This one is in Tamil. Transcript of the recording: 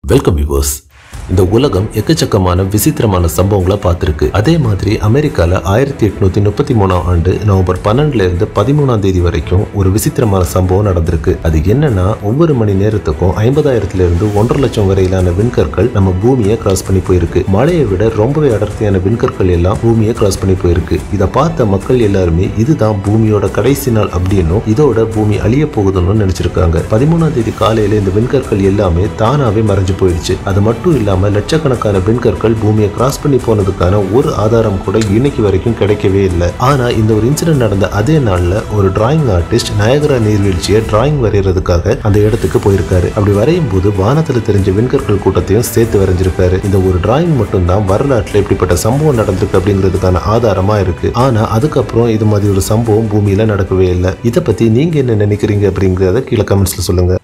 வெல்கம் வியூவர்ஸ் இந்த உலகம் எக்கச்சக்கமான விசித்திரமான சம்பவங்களை பார்த்துருக்கு அதே மாதிரி அமெரிக்கால ஆயிரத்தி எட்நூத்தி முப்பத்தி மூணாம் ஆண்டு நவம்பர் பன்னெண்டுல இருந்து பதிமூணாம் தேதி வரைக்கும் ஒரு விசித்திரமான சம்பவம் நடந்திருக்கு அது என்னன்னா ஒவ்வொரு மணி நேரத்துக்கும் ஐம்பதாயிரத்துல இருந்து ஒன்றரை லட்சம் வரையிலான விண்கற்கள் நம்ம பூமியை கிராஸ் பண்ணி போயிருக்கு மழையை விட ரொம்பவே அடர்த்தியான விண்கற்கள் எல்லாம் பூமியை கிராஸ் பண்ணி போயிருக்கு இதை பார்த்த மக்கள் எல்லாருமே இதுதான் பூமியோட கடைசி நாள் அப்படின்னும் இதோட பூமி அழிய போகுதுன்னு நினைச்சிருக்காங்க பதிமூணாம் தேதி காலையில இந்த விண்கற்கள் எல்லாமே தானாவே மறைஞ்சு போயிடுச்சு அது மட்டும் இல்லாம லட்சக்கணக்கான விண்கற்கள் பூமியை கிராஸ் பண்ணி போனதுக்கான ஒரு ஆதாரம் கூட இன்னைக்கு வரைக்கும் கிடைக்கவே இல்லை ஆனா இந்த ஒரு இன்சிடென்ட் நடந்த அதே நாள்ல ஒரு டிராயிங் ஆர்டிஸ்ட் நயகரா நீர்வீழ்ச்சியை டிராயிங் வரைகிறதுக்காக அந்த இடத்துக்கு போயிருக்காரு அப்படி வரையும் போது வானத்துல தெரிஞ்ச விண்கற்கள் கூட்டத்தையும் சேர்த்து வரைஞ்சிருக்காரு இந்த ஒரு டிராயிங் மட்டும்தான் வரலாற்றுல இப்படிப்பட்ட சம்பவம் நடந்திருக்கு அப்படிங்கிறதுக்கான ஆதாரமா இருக்கு ஆனா அதுக்கப்புறம் இது மாதிரி ஒரு சம்பவம் பூமியில நடக்கவே இல்லை இதை பத்தி நீங்க என்ன நினைக்கிறீங்க அப்படிங்கிறத கீழே கமெண்ட்ஸ்ல சொல்லுங்க